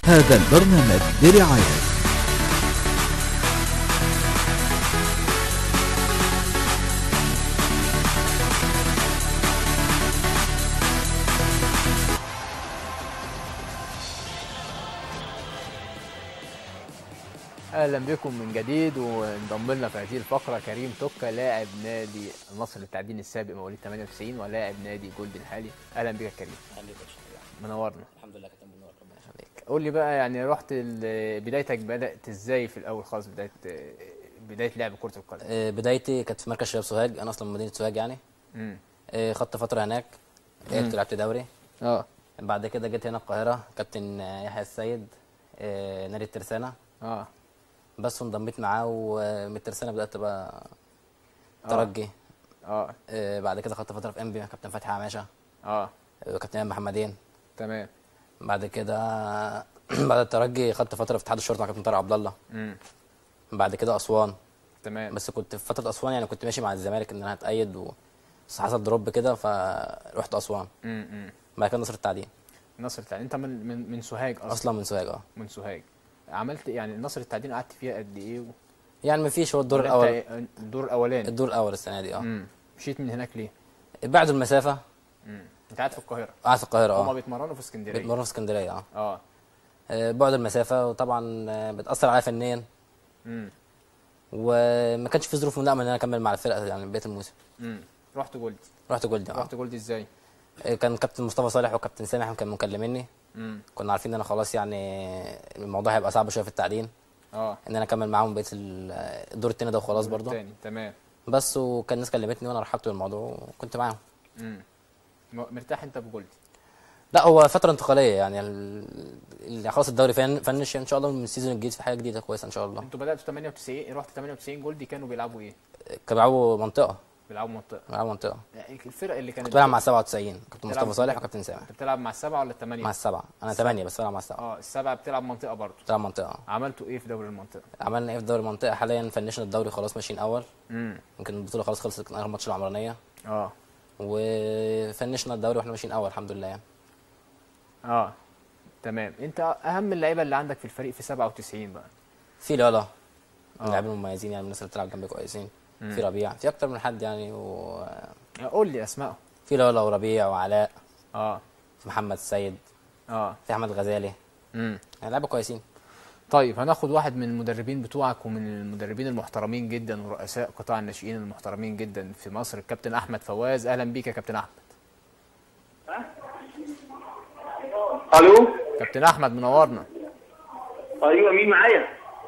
هذا البرنامج برعاية اهلا بكم من جديد وانضم لنا في هذه الفقره كريم توكا لاعب نادي النصر للتعدين السابق مواليد 98 ولاعب نادي جولد الحالي اهلا بك يا كريم اهلا بك يا شيخ. منورنا الحمد لله كابتن بنور ربنا يخليك عليك قول لي بقى يعني رحت ال- بدايتك بدات ازاي في الاول خالص بدايه بدايه لعب كره القدم آه، بدايتي كانت في مركز شباب سوهاج انا اصلا من مدينه سوهاج يعني امم آه، خدت فتره هناك لعبت لعبت دوري اه بعد كده جيت هنا القاهره كابتن آه، يحيى السيد آه، نادي الترسانه اه بس وانضميت معاه ومن الترسانه بدات بقى ترجي اه آه، بعد كده خدت فتره في انبي مع كابتن فتحي عماشه اه وكابتن إمام محمدين تمام بعد كده بعد الترجي خدت فتره في اتحاد الشرطه مع كابتن طارق عبد الله امم بعد كده اسوان تمام بس كنت في فتره اسوان يعني كنت ماشي مع الزمالك ان انا هتأيد و... بس حصل دروب كده فرحت اسوان امم بعد كده نصر التعدين نصر التعدين انت من من من سوهاج اصلا اصلا من سوهاج اه من سوهاج عملت يعني نصر التعدين قعدت فيها قد ايه و... يعني ما فيش هو الدور ولا الاول انت الدور الاولاني الدور الاول السنه دي اه امم مشيت من هناك ليه؟ بعد المسافه امم انت قاعد في القاهره قاعد في القاهره هما اه بيتمرنوا في اسكندريه بتمرن في اسكندريه اه اه آه، بعد المسافه وطبعا آه، بتاثر عليا فنيا امم وما كانش في ظروف ملائمه ان انا اكمل مع الفرقه يعني بقيه الموسم امم رحت جولدي رحت جولدي اه رحت جولدي ازاي؟ آه، كان كابتن مصطفى صالح وكابتن سامح كانوا مكلميني امم كنا عارفين ان انا خلاص يعني الموضوع هيبقى صعب شويه في التعدين اه ان انا اكمل معاهم بقيه ال- الدور التاني ده وخلاص برضه تاني تمام بس وكان الناس كلمتني وانا رحبت بالموضوع وكنت معاهم امم م- مرتاح انت في جولدي لا هو فتره انتقاليه يعني ال- اللي خلاص الدوري فن فنش ان شاء الله من السيزون الجديد في حاجه جديده كويسه ان شاء الله انتوا بداتوا 98 رحت 98 جولدي كانوا بيلعبوا ايه؟ كانوا بيلعبوا منطقه بيلعبوا منطقه بيلعبوا منطقه يعني الفرق اللي كانت كنت بلعب مع 97 كابتن بتلعب- مصطفى صالح وكابتن سامح انت بتلعب مع السبعه ولا الثمانيه؟ مع السبعه انا ثمانيه بس بلعب مع السبعه اه السبعه بتلعب منطقه برضه بلعب منطقه عملتوا ايه في دوري المنطقه؟ عملنا ايه في دوري المنطقه حاليا فنشنا الدوري خلاص ماشيين اول امم يمكن البطوله خلاص خلصت كان اخر ماتش العمرانيه اه وفنشنا الدوري واحنا ماشيين اول الحمد لله يعني اه تمام انت اهم اللعيبه اللي عندك في الفريق في 97 بقى في لالا آه. من اللاعبين المميزين يعني من الناس اللي بتلعب جنبي كويسين في ربيع في اكتر من حد يعني وفي قول لي اسمائهم لالا وربيع وعلاء اه في محمد السيد اه في احمد غزالي امم يعني لعيبه كويسين طيب هناخد واحد من المدربين بتوعك ومن المدربين المحترمين جدا ورؤساء قطاع الناشئين المحترمين جدا في مصر الكابتن احمد فواز اهلا بيك يا كابتن احمد الو كابتن احمد منورنا ايوه مين معايا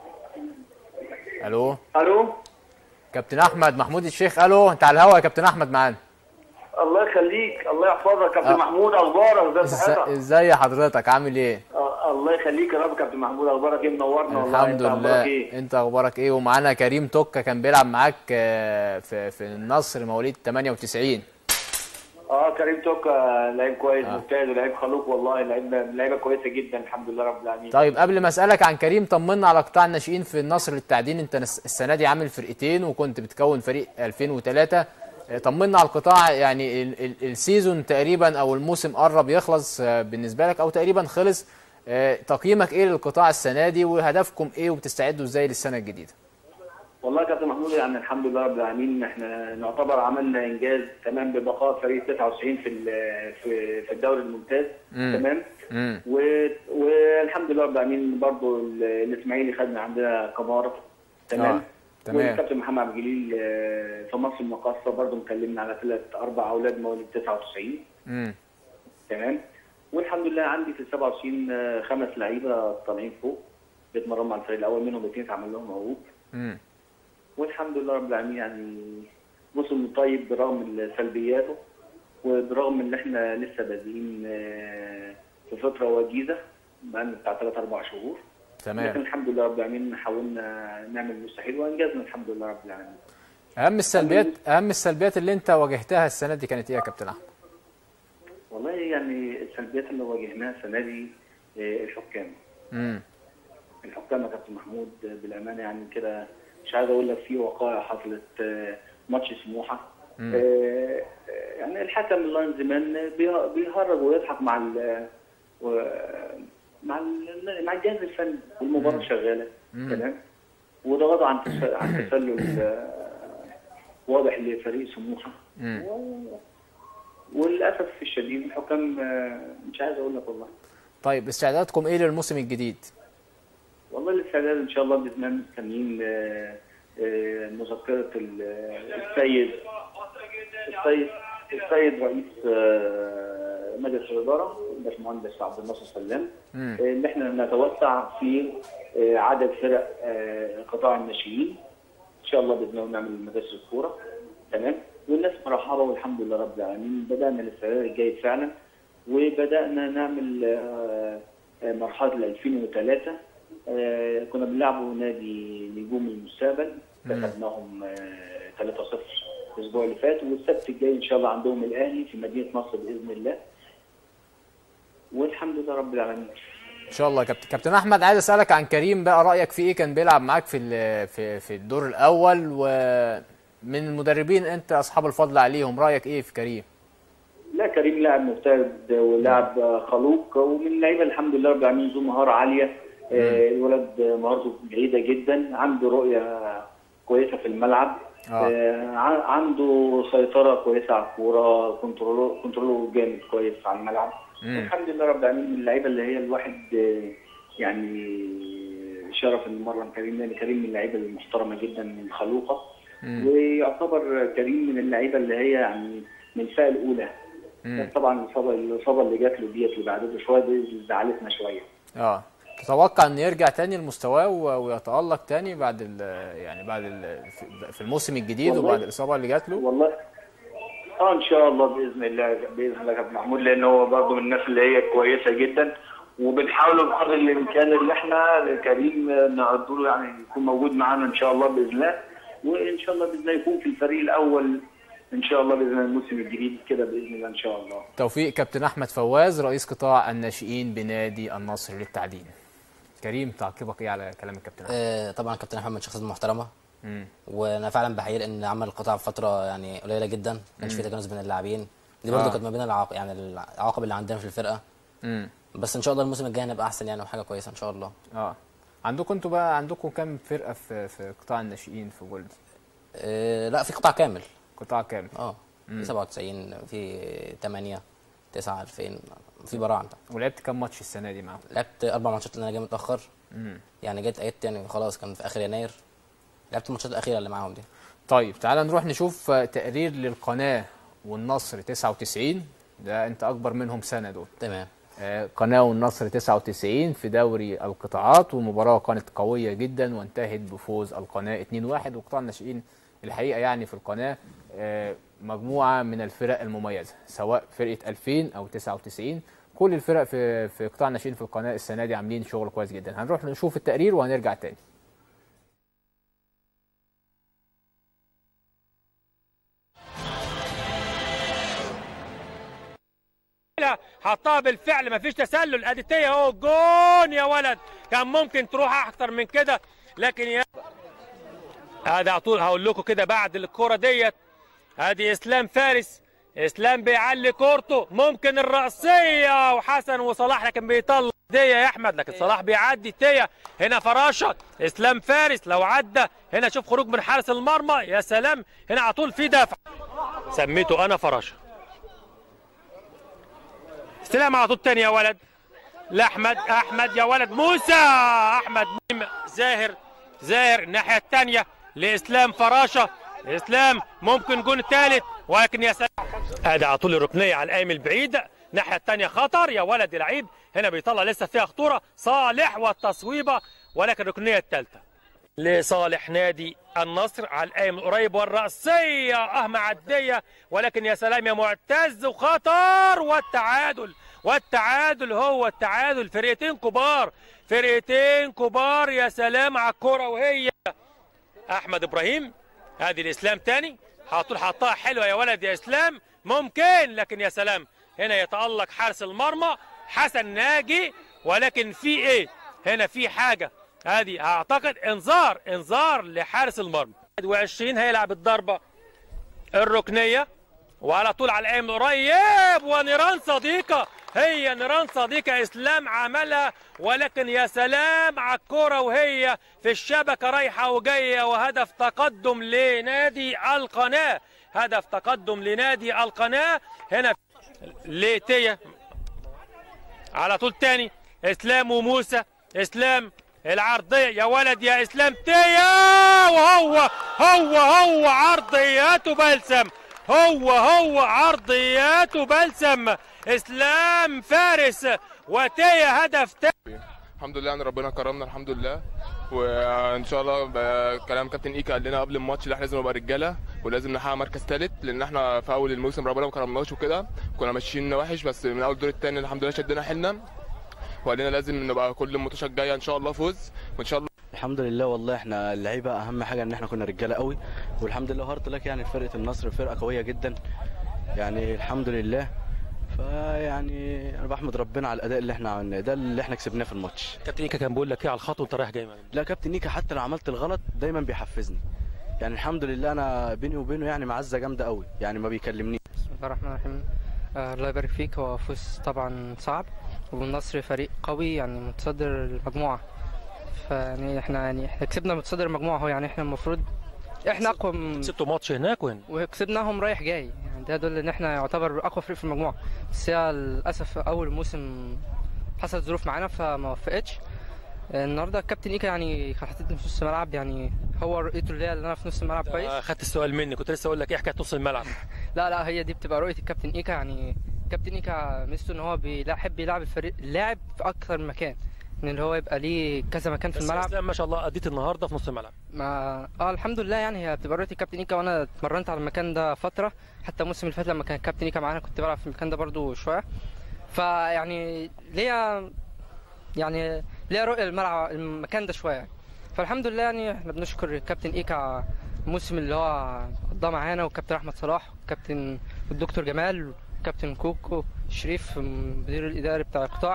الو الو كابتن احمد محمود الشيخ الو انت على الهوا يا كابتن احمد معانا الله يخليك الله يحفظك كابتن آه. محمود اخبارك ازي إز- صحتك ازاي حضرتك عامل ايه آه، الله يخليك يا رب كابتن محمود اخبارك ايه منورنا والله الحمد انت لله اخبارك ايه انت اخبارك ايه ومعانا كريم توكا كان بيلعب معاك آه، في في النصر مواليد 98 اه كريم توك آه، لعيب كويس ممتاز ولعيب خلوق والله لعيب لعيبه كويسه جدا الحمد لله رب العالمين طيب قبل ما اسالك عن كريم طمنا على قطاع الناشئين في النصر للتعدين انت نس- السنه دي عامل فرقتين وكنت بتكون فريق 2003 اه، طمنا على القطاع يعني ال- ال- السيزون تقريبا او الموسم قرب يخلص اه، بالنسبه لك او تقريبا خلص اه، تقييمك ايه للقطاع السنه دي وهدفكم ايه وبتستعدوا ازاي للسنه الجديده والله يا كابتن محمود يعني الحمد لله رب العالمين احنا نعتبر عملنا انجاز تمام ببقاء فريق 99 في ال- في في الدوري الممتاز تمام امم و- والحمد لله رب العالمين برضه ال- الاسماعيلي خدنا عندنا كمارة تمام آه، تمام. والكابتن محمد عبد الجليل آه، في مصر المقاصة برضه مكلمنا على ثلاث اربع اولاد مواليد 99 امم تمام والحمد لله عندي في ال 27 آه، خمس لعيبه طالعين فوق بيتمرنوا مع الفريق الاول منهم اثنين اتعمل لهم عقود امم والحمد لله رب العالمين يعني موسم طيب برغم سلبياته وبرغم ان احنا لسه بادئين آه، في فتره وجيزه بقالنا بتاع ثلاث اربع شهور لكن تمام الحمد لله رب العالمين حاولنا نعمل المستحيل وانجزنا الحمد لله رب العالمين. اهم السلبيات اهم السلبيات اللي انت واجهتها السنه دي كانت ايه يا كابتن احمد والله يعني السلبيات اللي واجهناها السنه دي آه، الحكام. امم الحكام يا كابتن محمود آه، بالامانه يعني كده مش عايز اقول لك في وقائع حصلت آه، ماتش سموحه آه، آه، يعني الحكم اللاين زمان بيه- بيهرج ويضحك مع ال و- مع ال- مع الجهاز الفني والمباراه شغاله تمام وضغط عن تس- عن تسلل آه، واضح لفريق سموحه و- وللاسف الشديد الحكام آه، مش عايز اقول لك والله طيب استعداداتكم ايه للموسم الجديد والله الاستعداد ان شاء الله باذن الله مستنيين آه، آه، مذكره ال- السيد السيد السيد رئيس آه، مجلس الاداره الباشمهندس عبد الناصر سلام آه، ان احنا نتوسع في آه، عدد فرق آه، قطاع الناشئين ان شاء الله باذن الله نعمل مدارس الكوره تمام والناس مرحبه والحمد لله رب العالمين بدانا الاستعداد الجيد فعلا وبدانا نعمل آه، آه، مرحله ال 2003 آه، كنا بنلعبوا نادي نجوم المستقبل كسبناهم آه، 3-0 الاسبوع اللي فات والسبت الجاي ان شاء الله عندهم الاهلي في مدينه نصر باذن الله والحمد لله رب العالمين ان شاء الله يا كابتن كابتن احمد عايز اسالك عن كريم بقى رايك في ايه كان بيلعب معاك في ال- في في الدور الاول ومن المدربين انت اصحاب الفضل عليهم رايك ايه في كريم لا كريم لاعب مجتهد ولاعب خلوق ومن اللعيبه الحمد لله رب العالمين ذو مهاره عاليه آه، الولد مهارته بعيده جدا عنده رؤيه كويسه في الملعب آه. آه، ع- عنده سيطره كويسه على الكوره كنترول كنترول جامد كويس على الملعب الحمد لله رب العالمين من اللعيبه اللي هي الواحد آه، يعني شرف ان مرن كريم لان كريم من اللعيبه المحترمه جدا الخلوقه ويعتبر كريم من اللعيبه اللي هي يعني من الفئه الاولى بس طبعا الاصابه الاصابه اللي جات له ديت اللي بعدته شويه دي اللي زعلتنا شويه اه تتوقع ان يرجع تاني لمستواه و- ويتالق تاني بعد ال يعني بعد ال في- في الموسم الجديد والله. وبعد الاصابه اللي جات له والله اه ان شاء الله باذن الله باذن الله يا كابتن محمود لان هو برضه من الناس اللي هي كويسه جدا وبنحاول بقدر الامكان اللي احنا كريم نعد له يعني يكون موجود معانا ان شاء الله باذن الله وان شاء الله باذن الله يكون في الفريق الاول ان شاء الله باذن الله الموسم الجديد كده باذن الله ان شاء الله توفيق كابتن احمد فواز رئيس قطاع الناشئين بنادي النصر للتعدين كريم تعقيبك ايه على كلام الكابتن احمد آه، طبعا كابتن احمد من شخصيه محترمه وانا فعلا بحيي لان عمل القطاع في فتره يعني قليله جدا ما كانش في تجانس بين اللاعبين دي برضه آه. كانت ما بين العواقب يعني العواقب اللي عندنا في الفرقه امم بس ان شاء الله الموسم الجاي هنبقى احسن يعني وحاجه كويسه ان شاء الله اه عندكم انتوا بقى عندكم كام فرقه في في قطاع الناشئين في جولد آه، لا في قطاع كامل قطاع كامل اه في 97 في 8 9 2000 في براعم ولعبت كام ماتش السنه دي معاهم لعبت اربع ماتشات لان انا جاي متاخر يعني جيت عيدت يعني خلاص كان في اخر يناير لعبت الماتشات الاخيره اللي معاهم دي طيب تعال نروح نشوف آه، تقرير للقناه والنصر 99 ده انت اكبر منهم سنه دول تمام آه، قناه والنصر 99 في دوري القطاعات والمباراه كانت قويه جدا وانتهت بفوز القناه 2-1 وقطاع الناشئين الحقيقه يعني في القناه آه، مجموعه من الفرق المميزه سواء فرقه 2000 او 99 كل الفرق في في قطاع الناشئين في القناه السنه دي عاملين شغل كويس جدا هنروح نشوف التقرير وهنرجع تاني حطها بالفعل مفيش تسلل ادي تيه اهو جون يا ولد كان ممكن تروح اكتر من كده لكن يا هذا على طول هقول لكم كده بعد الكرة ديت ادي اسلام فارس اسلام بيعلي كورته ممكن الرأسية وحسن وصلاح لكن بيطلع دية يا احمد لكن صلاح بيعدي تيه هنا فراشة اسلام فارس لو عدى هنا شوف خروج من حارس المرمى يا سلام هنا على طول في دفع سميته انا فراشة استلام على طول تاني يا ولد لاحمد احمد يا ولد موسى احمد ميم زاهر زاهر الناحيه الثانيه لاسلام فراشه اسلام ممكن جون ثالث ولكن يا سلام ادي على طول الركنيه على القايم البعيد الناحيه الثانيه خطر يا ولد لعيب هنا بيطلع لسه فيها خطوره صالح والتصويبه ولكن الركنيه الثالثه لصالح نادي النصر على القايم القريب والرأسية اه معدية ولكن يا سلام يا معتز وخطر والتعادل والتعادل هو التعادل فرقتين كبار فرقتين كبار يا سلام على الكرة وهي احمد ابراهيم ادي الاسلام تاني حاطول حطها حلوه يا ولد يا اسلام ممكن لكن يا سلام هنا يتالق حارس المرمى حسن ناجي ولكن في ايه هنا في حاجه هذه اعتقد انذار انذار لحارس المرمى 21 هيلعب الضربه الركنيه وعلى طول على القايم القريب ونيران صديقه هي نيران صديقة اسلام عملها ولكن يا سلام على الكرة وهي في الشبكة رايحة وجاية وهدف تقدم لنادي القناة هدف تقدم لنادي القناة هنا لتيا على طول تاني اسلام وموسى اسلام العرضية يا ولد يا اسلام تيا وهو هو هو عرضياته بلسم هو هو عرضياته بلسم اسلام فارس وتيا هدف تاني الحمد لله ان ربنا كرمنا الحمد لله وان شاء الله ب- كلام كابتن ايكا قال لنا قبل الماتش ان احنا لازم نبقى رجاله ولازم نحقق مركز ثالث لان احنا في اول الموسم ربنا ما كرمناش وكده كنا ماشيين وحش بس من اول الدور الثاني الحمد لله شدنا حيلنا وقال لنا لازم نبقى كل الماتشات الجايه ان شاء الله فوز وان شاء الله الحمد لله والله احنا اللعيبه اهم حاجه ان احنا كنا رجاله قوي والحمد لله هارد لك يعني فرقه النصر فرقه قويه جدا يعني الحمد لله فيعني انا بحمد ربنا على الاداء اللي احنا عملناه ده اللي احنا كسبناه في الماتش كابتن ايكا كان بيقول لك ايه على الخط وانت رايح جاي معانا لا كابتن نيكا حتى لو عملت الغلط دايما بيحفزني يعني الحمد لله انا بيني وبينه يعني معزه جامده قوي يعني ما بيكلمنيش بسم الله الرحمن الرحيم آه الله يبارك فيك هو فوز طبعا صعب والنصر فريق قوي يعني متصدر المجموعة فيعني احنا يعني احنا كسبنا متصدر المجموعة هو يعني احنا المفروض احنا اقوى من- كسبتوا ماتش هناك وهنا وكسبناهم رايح جاي يعني ده يدل ان احنا يعتبر اقوى فريق في المجموعة بس هي للاسف اول موسم حصلت ظروف معانا فما وفقتش النهارده الكابتن ايكا يعني كان حاططني في نص الملعب يعني هو رؤيته اللي هي اللي انا في نص الملعب كويس آه، خدت السؤال مني كنت لسه اقول لك ايه حكايه نص الملعب لا لا هي دي بتبقى رؤيه الكابتن ايكا يعني كابتن ايكا ميزته ان هو بيحب يلعب الفريق اللاعب في اكثر من مكان ان اللي هو يبقى ليه كذا مكان في بس الملعب اسلام ما شاء الله اديت النهارده في نص الملعب ما اه الحمد لله يعني هي بتبقى رؤيه الكابتن ايكا وانا اتمرنت على المكان ده فتره حتى الموسم اللي فات لما كان الكابتن ايكا معانا كنت بلعب في المكان ده برضو شويه فيعني ليا يعني ليا رؤيه الملعب المكان ده شويه فالحمد لله يعني احنا بنشكر الكابتن ايكا على الموسم اللي هو قضاه معانا والكابتن احمد صلاح والكابتن والدكتور جمال والكابتن كوكو شريف المدير الاداري بتاع القطاع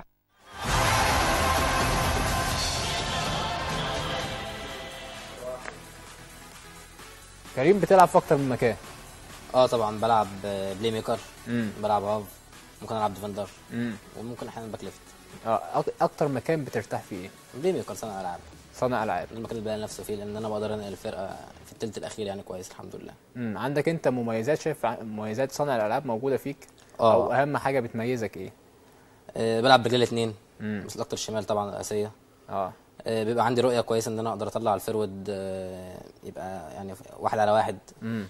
كريم بتلعب في اكتر من مكان اه طبعا بلعب آه، بلاي ميكر امم بلعب هاف ممكن العب ديفندر امم وممكن احيانا باك ليفت اه أك- اكتر مكان بترتاح فيه ايه بلاي ميكر صانع العاب صانع العاب ده المكان اللي بلاقي نفسي فيه لان انا بقدر انقل الفرقه في الثلث الاخير يعني كويس الحمد لله امم عندك انت مميزات شايف ع- مميزات صانع الالعاب موجوده فيك اه. او اهم حاجه بتميزك ايه آه، بلعب برجلي الاثنين امم بس الاكتر الشمال طبعا الاساسيه اه آه، بيبقى عندي رؤيه كويسه ان انا اقدر اطلع الفرود آه، يبقى يعني واحد على واحد امم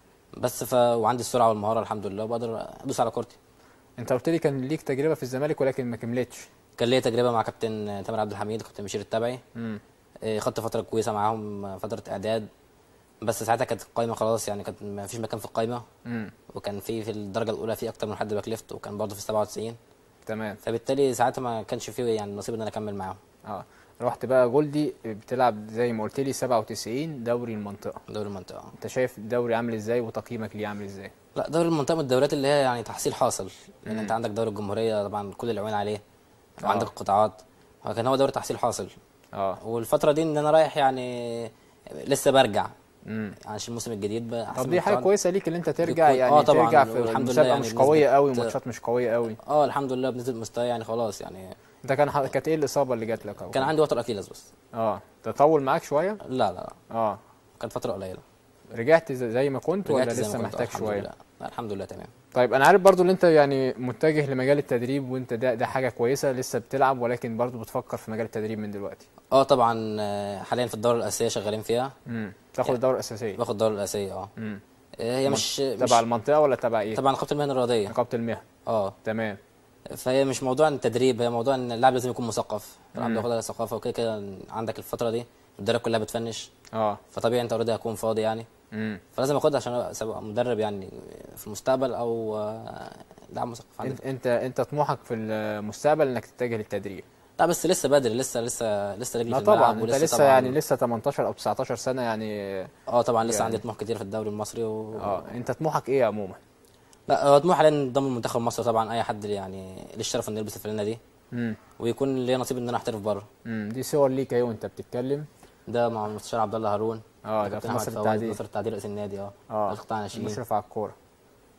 بس ف وعندي السرعه والمهاره الحمد لله وبقدر ادوس على كورتي انت قلت لي كان ليك تجربه في الزمالك ولكن ما كملتش كان ليا تجربه مع كابتن تامر عبد الحميد كابتن بشير التبعي امم آه، خدت فتره كويسه معاهم آه، فتره اعداد بس ساعتها كانت القايمه خلاص يعني كانت ما فيش مكان في القايمه امم وكان في في الدرجه الاولى في اكتر من حد باك ليفت وكان برضه في 97 تمام فبالتالي ساعتها ما كانش فيه يعني نصيب ان انا اكمل معاهم اه رحت بقى جولدي بتلعب زي ما قلت لي 97 دوري المنطقه دوري المنطقه انت شايف الدوري عامل ازاي وتقييمك ليه عامل ازاي لا دوري المنطقه من الدوريات اللي هي يعني تحصيل حاصل لان انت عندك دوري الجمهوريه طبعا كل العيون عليه وعندك القطاعات كان هو دوري تحصيل حاصل اه والفتره دي ان انا رايح يعني لسه برجع امم عشان الموسم الجديد بقى طب دي حاجه كويسه ليك اللي انت ترجع بيكون- يعني آه طبعاً، ترجع في والحمد لله المسابقه يعني مش بنسبة- قويه قوي ماتشات مش قويه قوي اه الحمد لله بنسبه مستواي يعني خلاص يعني انت كان ح- كانت ايه الاصابه اللي جات لك أو كان عندي وتر اكيلس بس اه تطول معاك شويه لا لا لا اه كانت فتره قليله رجعت ز- زي ما كنت ولا رجعت زي ما لسه كنت، محتاج الحمد شويه لله. لا الحمد لله تمام طيب انا عارف برضو ان انت يعني متجه لمجال التدريب وانت ده ده حاجه كويسه لسه بتلعب ولكن برضو بتفكر في مجال التدريب من دلوقتي اه طبعا آه، حاليا في الدوره الاساسيه شغالين فيها امم تاخد الدوره الاساسيه باخد الدوره الاساسيه اه امم آه، هي مش مش تبع المنطقه ولا تبع ايه تبع نقابه المهن الرياضيه نقابه المهن اه تمام فهي مش موضوع التدريب هي موضوع ان اللاعب لازم يكون مثقف اللاعب بياخد على ثقافه وكده كده عندك الفتره دي الدرجه كلها بتفنش اه فطبيعي انت اوريدي هكون فاضي يعني امم فلازم اخدها عشان ابقى أبقى مدرب يعني في المستقبل او آه، لاعب مثقف عندي انت انت انت طموحك في المستقبل انك تتجه للتدريب لا بس لسه بدري لسه لسه لسه رجلي لا في الملعب طبعا انت ولسه لسه طبعاً- يعني لسه 18 او 19 سنه يعني اه طبعا لسه يعني- عندي طموح كتير في الدوري المصري و... اه انت طموحك ايه عموما لا هو طموح حاليا انضم المنتخب مصر طبعا اي حد يعني ليه الشرف انه يلبس الفانله دي امم ويكون ليه نصيب ان انا احترف بره امم دي صور ليك اهي وانت بتتكلم ده مع المستشار عبد الله هارون اه ده كابتن في أحمد مصر فواز، التعديل مصر التعديل رئيس النادي اه اه القطاع ناشئين مشرف على الكوره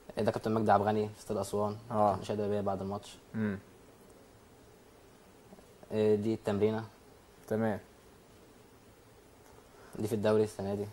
ده كابتن مجدي عبد الغني في استاد اسوان آه. كان شهد بيا بعد الماتش امم آه، دي التمرينه تمام دي في الدوري السنه دي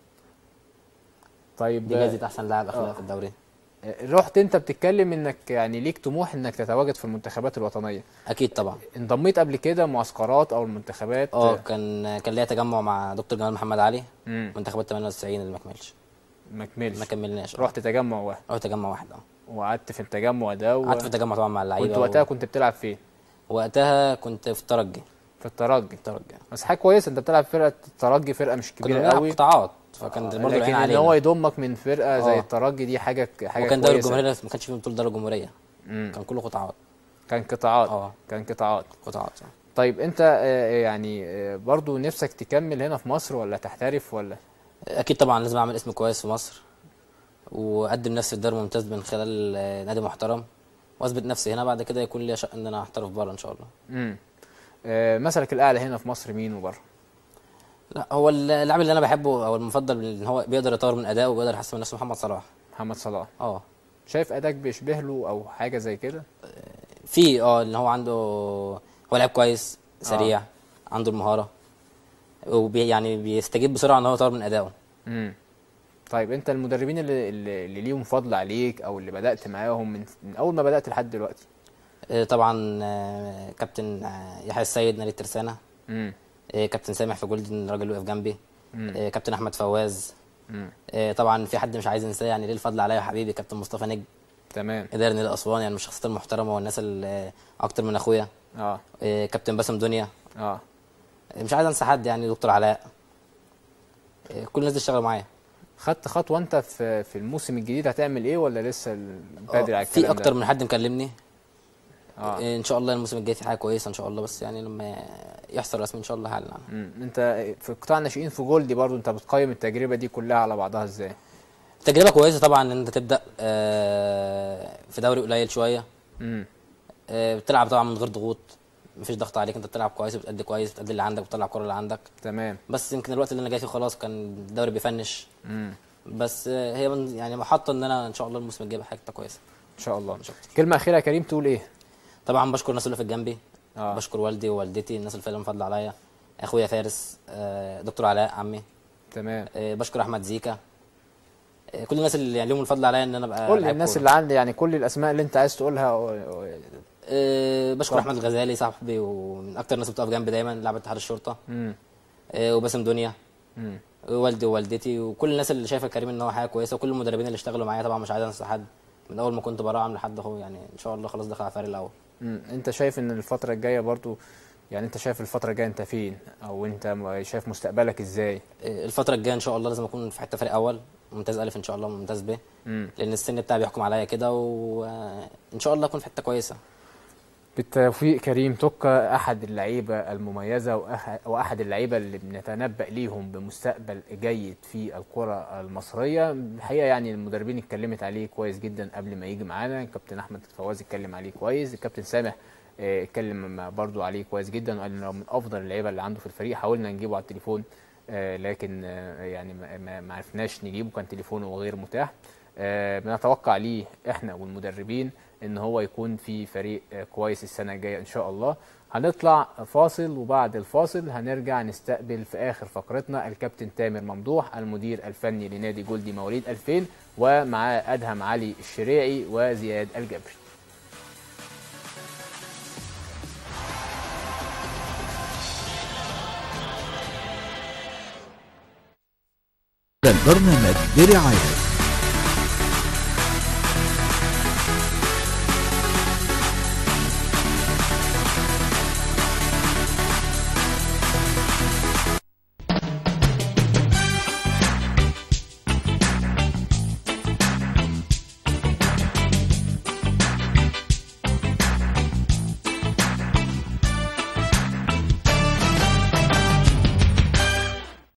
طيب دي جايزه احسن لاعب اخلاق آه. في الدوري آه، رحت انت بتتكلم انك يعني ليك طموح انك تتواجد في المنتخبات الوطنيه اكيد طبعا انضميت قبل كده معسكرات او المنتخبات اه كان كان ليا تجمع مع دكتور جمال محمد علي امم منتخبات 98 اللي ما كملش ما كملش ما كملناش آه. رحت تجمع واحد رحت تجمع واحد اه وقعدت في التجمع ده و... قعدت في التجمع طبعا مع اللعيبه كنت وقتها كنت بتلعب فين وقتها كنت في الترجي في الترجي الترجي بس حاجه كويسه انت بتلعب فرقه الترجي فرقه مش كنا كبيره بنلعب قوي قطاعات فكان برضه لكن العين ان علينا هو يضمك من فرقه زي آه. الترجي دي حاجه حاجه وكان دوري كويسة. الجمهوريه ما كانش فيه بطوله دوري الجمهوريه مم. كان كله قطاعات كان قطاعات اه كان قطاعات قطاعات آه. طيب انت آه، يعني آه، برضو نفسك تكمل هنا في مصر ولا تحترف ولا اكيد طبعا لازم اعمل اسم كويس في مصر واقدم نفسي في الدوري الممتاز من خلال آه، نادي محترم واثبت نفسي هنا بعد كده يكون لي شأن ان انا احترف بره ان شاء الله امم آه، مثلك الاعلى هنا في مصر مين وبره لا هو اللاعب اللي انا بحبه او المفضل ان هو بيقدر يطور من ادائه وبيقدر يحسن من نفسه محمد صلاح محمد صلاح اه شايف اداك بيشبه له او حاجه زي كده في اه ان هو عنده هو لاعب كويس سريع عنده المهاره وبي يعني بيستجيب بسرعه ان هو يطور من ادائه امم طيب انت المدربين اللي, اللي اللي ليهم فضل عليك او اللي بدات معاهم من, من اول ما بدات لحد دلوقتي آه، طبعا آه، كابتن آه، يحيى السيد نادي الترسانه امم آه، كابتن سامح في جولدن راجل وقف جنبي مم. آه، كابتن احمد فواز امم آه، طبعا في حد مش عايز انساه يعني ليه الفضل عليا حبيبي كابتن مصطفى نجم تمام اداري نادي اسوان يعني من الشخصيات المحترمه والناس اللي اكتر من اخويا اه آه، كابتن باسم دنيا اه آه، مش عايز انسى حد يعني دكتور علاء آه، كل الناس دي اشتغلوا معايا خدت خطوه انت في في الموسم الجديد هتعمل ايه ولا لسه ال- بدري على آه، الكلام في اكتر ده؟ من حد مكلمني اه آه، ان شاء الله الموسم الجاي في حاجه كويسه ان شاء الله بس يعني لما يحصل رسمي ان شاء الله هعلن عنها مم. انت في قطاع الناشئين في جولدي برضو انت بتقيم التجربه دي كلها على بعضها ازاي تجربه كويسه طبعا ان انت تبدا آه، في دوري قليل شويه امم آه، بتلعب طبعا من غير ضغوط مفيش ضغط عليك انت بتلعب كويس بتأدي كويس بتأدي اللي عندك بتطلع الكوره اللي عندك تمام بس يمكن الوقت اللي انا جاي فيه خلاص كان الدوري بيفنش امم بس آه، هي من- يعني محطه ان انا ان شاء الله الموسم الجاي بحاجه كويسه ان شاء الله كلمه اخيره يا كريم تقول ايه طبعا بشكر الناس اللي في جنبي اه بشكر والدي ووالدتي الناس اللي فعلا فضل عليا اخويا فارس آه، دكتور علاء عمي تمام آه، بشكر احمد زيكا آه، كل الناس اللي يعني لهم الفضل عليا ان انا ابقى قول لعيب للناس كورة. اللي عندي يعني كل الاسماء اللي انت عايز تقولها آه، بشكر اتفضل. احمد الغزالي صاحبي ومن اكتر الناس بتقف جنبي دايما لاعب اتحاد الشرطه امم آه، وباسم دنيا امم والدي ووالدتي وكل الناس اللي شايفه كريم ان هو حاجه كويسه وكل المدربين اللي اشتغلوا معايا طبعا مش عايز انسى حد من اول ما كنت براعم لحد اهو يعني ان شاء الله خلاص داخل على الفريق الاول مم. انت شايف ان الفتره الجايه برضو يعني انت شايف الفتره الجايه انت فين او انت م- شايف مستقبلك ازاي آه، الفتره الجايه ان شاء الله لازم اكون في حته فريق اول ممتاز الف ان شاء الله ممتاز ب امم لان السن بتاعي بيحكم عليا كده وان شاء الله اكون في حته كويسه بالتوفيق كريم توكا احد اللعيبه المميزه وأح- واحد اللعيبه اللي بنتنبأ ليهم بمستقبل جيد في الكره المصريه الحقيقه يعني المدربين اتكلمت عليه كويس جدا قبل ما يجي معانا الكابتن احمد فواز اتكلم عليه كويس الكابتن سامح آه، اتكلم برضو عليه كويس جدا وقال انه من افضل اللعيبه اللي عنده في الفريق حاولنا نجيبه على التليفون آه، لكن آه، يعني ما- ما ما عرفناش نجيبه كان تليفونه غير متاح آه، بنتوقع ليه احنا والمدربين ان هو يكون في فريق آه، كويس السنه الجايه ان شاء الله هنطلع فاصل وبعد الفاصل هنرجع نستقبل في اخر فقرتنا الكابتن تامر ممدوح المدير الفني لنادي جولدي مواليد 2000 ومعاه ادهم علي الشريعي وزياد الجبري البرنامج برعاية